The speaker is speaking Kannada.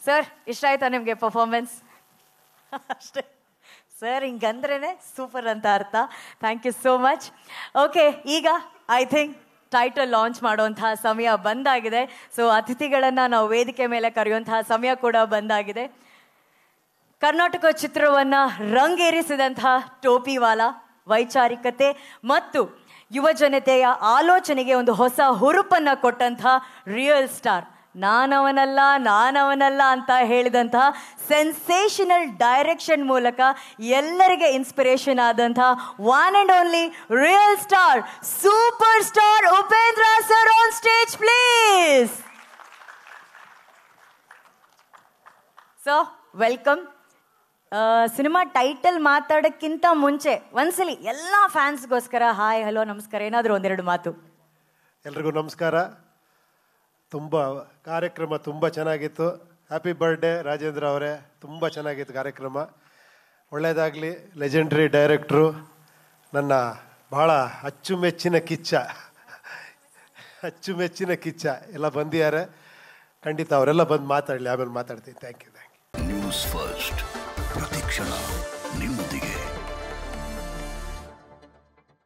ಸರ್ ಇಷ್ಟ ಆಯ್ತಾ ನಿಮಗೆ ಪರ್ಫಾರ್ಮೆನ್ಸ್ ಅಷ್ಟೇ ಸರ್ ಹಿಂಗಂದ್ರೇ ಸೂಪರ್ ಅಂತ ಅರ್ಥ thank you so much okay ಈಗ ಐ ಥಿಂಕ್ ಟೈಟಲ್ ಲಾಂಚ್ ಮಾಡುವಂತಹ ಸಮಯ ಬಂದಾಗಿದೆ ಸೊ ಅತಿಥಿಗಳನ್ನು ನಾವು ವೇದಿಕೆ ಮೇಲೆ ಕರೆಯುವಂತಹ ಸಮಯ ಕೂಡ ಬಂದಾಗಿದೆ ಕರ್ನಾಟಕ ಚಿತ್ರವನ್ನ ರಂಗೇರಿಸಿದಂತಹ ಟೋಪಿವಾಲ ವೈಚಾರಿಕತೆ ಮತ್ತು ಯುವ ಜನತೆಯ ಆಲೋಚನೆಗೆ ಒಂದು ಹೊಸ ಹುರುಪನ್ನ ಕೊಟ್ಟಂತಹ ರಿಯಲ್ ಸ್ಟಾರ್ ನಾನವನಲ್ಲ ನಾನವನಲ್ಲ ಅಂತ ಹೇಳಿದಂತಹ ಸೆನ್ಸೇಷನಲ್ ಡೈರೆಕ್ಷನ್ ಮೂಲಕ ಎಲ್ಲರಿಗೆ ಇನ್ಸ್ಪಿರೇಷನ್ ಆದಂತಹ one and only real star super star Upendra sir on stage please so welcome cinema title ಮಾತಾಡೋಕ್ಕಿಂತ ಮುಂಚೆ ಒಂದ್ಸಲಿ ಎಲ್ಲ ಫ್ಯಾನ್ಸ್ಗೋಸ್ಕರ ಹಾಯ್ ಹಲೋ ನಮಸ್ಕಾರ ಏನಾದರೂ ಒಂದೆರಡು ಮಾತು ಎಲ್ರಿಗೂ ನಮಸ್ಕಾರ ತುಂಬ ಕಾರ್ಯಕ್ರಮ ತುಂಬ ಚೆನ್ನಾಗಿತ್ತು ಹ್ಯಾಪಿ ಬರ್ಡೇ ರಾಜೇಂದ್ರ ಅವರೇ ತುಂಬ ಚೆನ್ನಾಗಿತ್ತು ಕಾರ್ಯಕ್ರಮ ಒಳ್ಳೆಯದಾಗಲಿ ಲೆಜೆಂಡ್ರಿ ಡೈರೆಕ್ಟ್ರು ನನ್ನ ಬಹಳ ಅಚ್ಚುಮೆಚ್ಚಿನ ಕಿಚ್ಚ ಅಚ್ಚುಮೆಚ್ಚಿನ ಕಿಚ್ಚ ಎಲ್ಲ ಬಂದಿದ್ದಾರೆ ಖಂಡಿತ ಅವರೆಲ್ಲ ಬಂದು ಮಾತಾಡಲಿ ಆಮೇಲೆ ಮಾತಾಡ್ತೀನಿ thank you thank you News First ಪ್ರತಿಕ್ಷಣ ನಿಮ್ಮೊಂದಿಗೆ